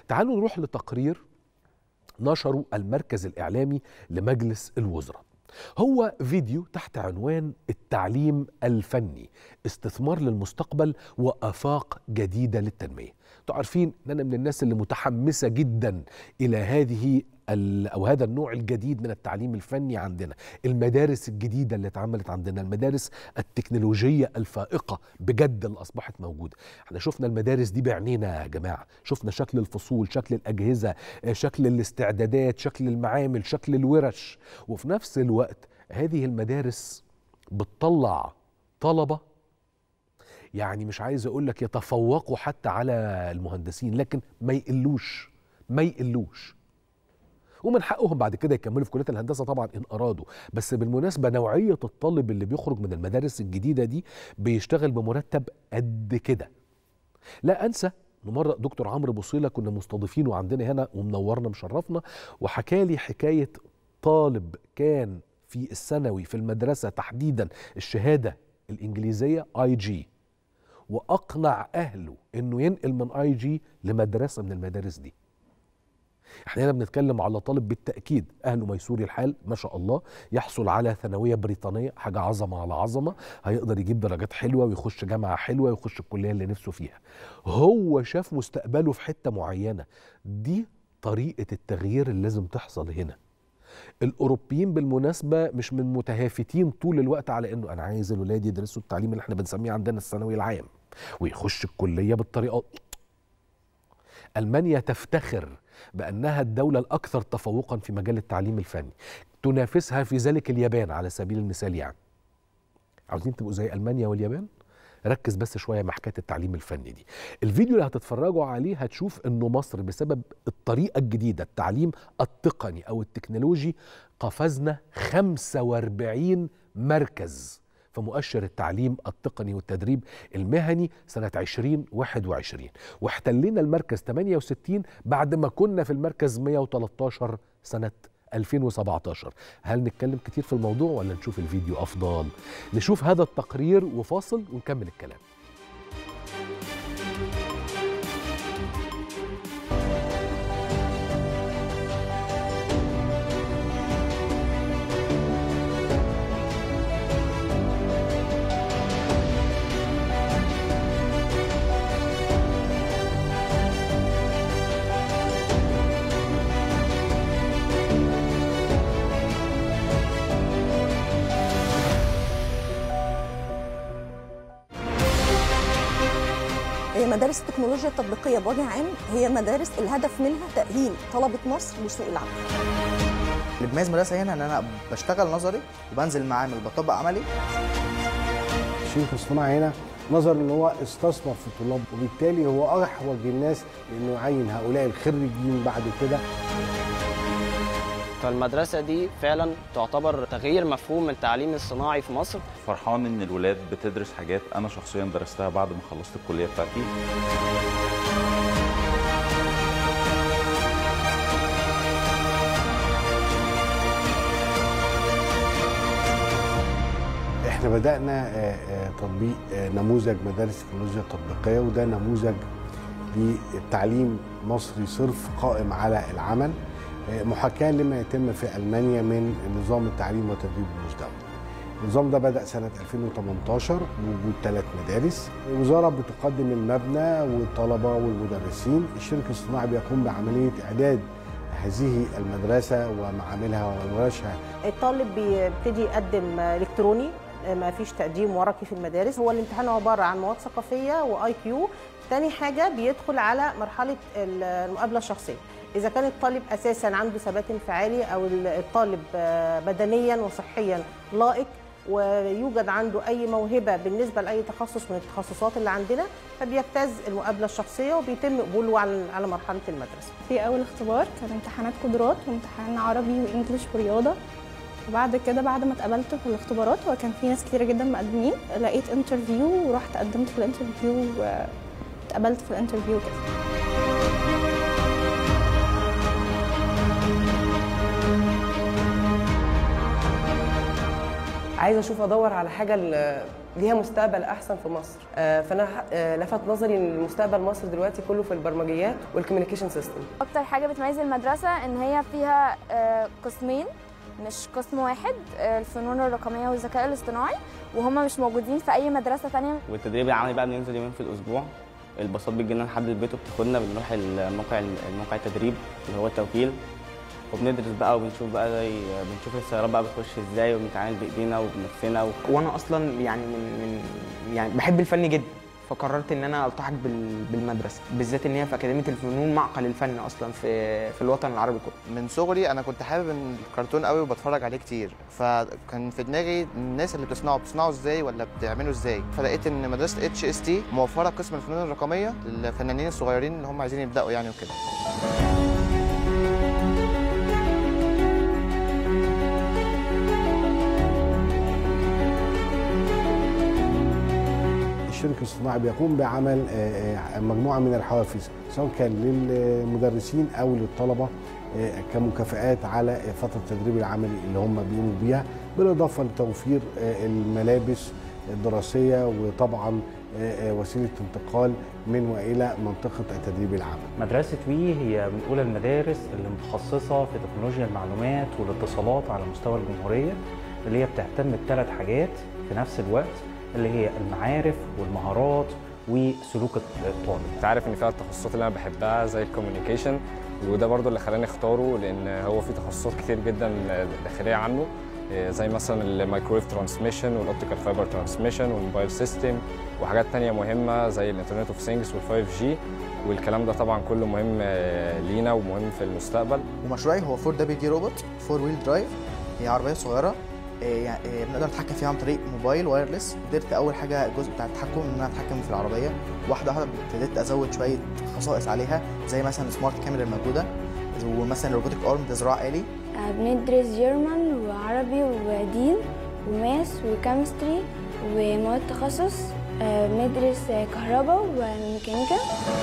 تعالوا نروح لتقرير نشره المركز الإعلامي لمجلس الوزراء هو فيديو تحت عنوان التعليم الفني استثمار للمستقبل وآفاق جديدة للتنمية انتوا عارفين ان انا من الناس اللي متحمسة جدا الى هذه او هذا النوع الجديد من التعليم الفني عندنا المدارس الجديده اللي اتعملت عندنا المدارس التكنولوجيه الفائقه بجد اللي اصبحت موجوده احنا شفنا المدارس دي بعينينا يا جماعه شفنا شكل الفصول شكل الاجهزه شكل الاستعدادات شكل المعامل شكل الورش وفي نفس الوقت هذه المدارس بتطلع طلبه يعني مش عايز اقول لك يتفوقوا حتى على المهندسين لكن ما يقلوش ما يقلوش ومن حقهم بعد كده يكملوا في كليه الهندسه طبعا ان ارادوا بس بالمناسبه نوعيه الطالب اللي بيخرج من المدارس الجديده دي بيشتغل بمرتب قد كده لا انسى ان مره دكتور عمرو بوصيله كنا مستضيفينه عندنا هنا ومنورنا مشرفنا وحكى لي حكايه طالب كان في الثانوي في المدرسه تحديدا الشهاده الانجليزيه اي جي واقنع اهله انه ينقل من اي جي لمدرسه من المدارس دي احنا هنا بنتكلم على طالب بالتاكيد اهله ميسوري الحال ما شاء الله يحصل على ثانويه بريطانيه حاجه عظمه على عظمه هيقدر يجيب درجات حلوه ويخش جامعه حلوه ويخش الكليه اللي نفسه فيها هو شاف مستقبله في حته معينه دي طريقه التغيير اللي لازم تحصل هنا الاوروبيين بالمناسبه مش من متهافتين طول الوقت على انه انا عايز الولاد يدرسوا التعليم اللي احنا بنسميه عندنا الثانوي العام ويخش الكليه بالطريقه المانيا تفتخر بانها الدوله الاكثر تفوقا في مجال التعليم الفني تنافسها في ذلك اليابان على سبيل المثال يعني عاوزين تبقوا زي المانيا واليابان ركز بس شويه مع حكايه التعليم الفني دي الفيديو اللي هتتفرجوا عليه هتشوف انه مصر بسبب الطريقه الجديده التعليم التقني او التكنولوجي قفزنا 45 مركز في مؤشر التعليم التقني والتدريب المهني سنة 2021 واحتلينا المركز 68 بعد ما كنا في المركز 113 سنة 2017 هل نتكلم كتير في الموضوع ولا نشوف الفيديو أفضل نشوف هذا التقرير وفاصل ونكمل الكلام مدارس التكنولوجيا التطبيقيه بوجه عام هي مدارس الهدف منها تاهيل طلبه مصر لسوق العمل. اللي بيميز المدرسه هنا ان انا بشتغل نظري وبنزل معامل بطبق عملي. الشريك الصناعي هنا نظر ان هو استثمر في الطلاب وبالتالي هو احوج الناس انه يعين هؤلاء الخريجين بعد كده فالمدرسة دي فعلا تعتبر تغيير مفهوم التعليم الصناعي في مصر فرحان ان الولاد بتدرس حاجات انا شخصيا درستها بعد ما خلصت الكلية بتاعتي احنا بدأنا تطبيق نموذج مدارس التكنولوجيا التطبيقية وده نموذج للتعليم مصري صرف قائم على العمل محاكاة لما يتم في ألمانيا من نظام التعليم والتدريب المزدوج النظام ده بدأ سنة 2018 بوجود ثلاث مدارس الوزارة بتقدم المبنى والطلبة والمدرسين الشركة الصناعي بيقوم بعملية إعداد هذه المدرسة ومعاملها وورشها الطالب بيبتدي يقدم إلكتروني ما فيش تقديم ورقي في المدارس هو الامتحان عبارة عن مواد ثقافية واي كيو تاني حاجة بيدخل على مرحلة المقابلة الشخصية إذا كان الطالب أساسا عنده ثبات انفعالي أو الطالب بدنيا وصحيا لائق ويوجد عنده أي موهبة بالنسبة لأي تخصص من التخصصات اللي عندنا فبيجتاز المقابلة الشخصية وبيتم قبوله على مرحلة المدرسة. في أول اختبار كان امتحانات قدرات وامتحان عربي وإنجليش ورياضة وبعد كده بعد ما اتقبلت في الاختبارات وكان في ناس كتيرة جدا مقدمين لقيت انترفيو ورحت قدمت في الانترفيو واتقبلت في الانترفيو كده. عايزه اشوف ادور على حاجه ل- ليها مستقبل احسن في مصر آه، فانا آه، لفت نظري ان مستقبل مصر دلوقتي كله في البرمجيات والكوميونيكيشن سيستم اكتر حاجه بتميز المدرسه ان هي فيها آه، قسمين مش قسم واحد آه، الفنون الرقميه والذكاء الاصطناعي وهما مش موجودين في اي مدرسه تانية والتدريب العملي بقى بننزل يومين في الاسبوع الباصات بتجيلنا لحد البيت وبتاخدنا بنروح الموقع الموقع التدريب اللي هو التوكيل وبندرس بقى وبنشوف بقى زي بنشوف السيارات بقى بتخش ازاي وبنتعامل بايدينا وبنفسنا و... وانا اصلا يعني من من يعني بحب الفن جدا فقررت ان انا التحق بال- بالمدرسه بالذات ان هي في اكاديميه الفنون معقل الفن اصلا في في الوطن العربي كله من صغري انا كنت حابب الكرتون قوي وبتفرج عليه كتير فكان في دماغي الناس اللي بتصنعه بتصنعه ازاي ولا بتعمله ازاي فلقيت ان مدرسه اتش اس تي موفره قسم الفنون الرقميه للفنانين الصغيرين اللي هم عايزين يبداوا يعني وكده الشركة الصناعي بيقوم بعمل آه، آه، مجموعة من الحوافز سواء كان للمدرسين أو للطلبة آه، كمكافآت على فترة التدريب العملي اللي هم بيقوموا بيها بالإضافة لتوفير آه، الملابس الدراسية وطبعا آه، آه، وسيلة انتقال من وإلى منطقة التدريب العملي مدرسة وي هي من أولى المدارس اللي متخصصة في تكنولوجيا المعلومات والاتصالات على مستوى الجمهورية اللي هي بتهتم بثلاث حاجات في نفس الوقت اللي هي المعارف والمهارات وسلوك الطالب انت عارف ان فيها التخصصات اللي انا بحبها زي الكوميونيكيشن وده برضو اللي خلاني اختاره لان هو في تخصصات كتير جدا داخليه عنه إيه زي مثلا الميكرويف ترانسميشن والاوبتيكال فايبر ترانسميشن والموبايل سيستم وحاجات تانية مهمة زي الانترنت اوف ثينجز وال5 جي والكلام ده طبعا كله مهم آه، لينا ومهم في المستقبل ومشروعي هو 4 دبليو دي روبوت 4 ويل درايف هي عربيه صغيره إيه يعني إيه بنقدر نتحكم فيها عن طريق موبايل وايرلس قدرت اول حاجه الجزء بتاع التحكم ان انا اتحكم في العربيه واحده واحده ابتديت ازود شويه خصائص عليها زي مثلا السمارت كاميرا الموجوده ومثلا الروبوتك ارم ده ذراع آلي آه، بندرس جيرمان وعربي ودين وماس وكيمستري ومواد تخصص آه، بندرس آه، كهرباء وميكانيكا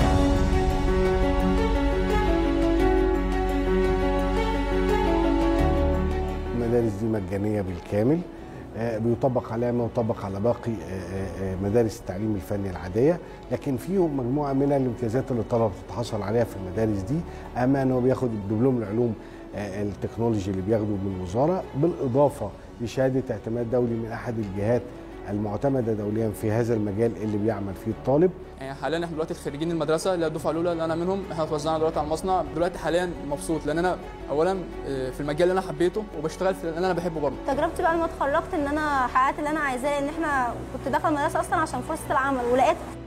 المدارس دي مجانية بالكامل آه، بيطبق عليها ما يطبق على باقي آه، آه، مدارس التعليم الفني العادية لكن فيهم مجموعة من الامتيازات اللي الطلبة بتتحصل عليها في المدارس دي أما أنه بياخد دبلوم العلوم آه، التكنولوجي اللي بياخده من الوزارة بالإضافة لشهادة اعتماد دولي من أحد الجهات المعتمدة دوليا في هذا المجال اللي بيعمل فيه الطالب يعني حاليا احنا دلوقتي خريجين المدرسه اللي هي الدفعه الاولى اللي انا منهم احنا اتوزعنا دلوقتي على المصنع دلوقتي حاليا مبسوط لان انا اولا آه، في المجال اللي انا حبيته وبشتغل في اللي انا بحبه برضه تجربتي بقى لما اتخرجت ان انا حققت اللي انا عايزاه لان احنا كنت داخله المدرسه اصلا عشان فرصه العمل ولقيتها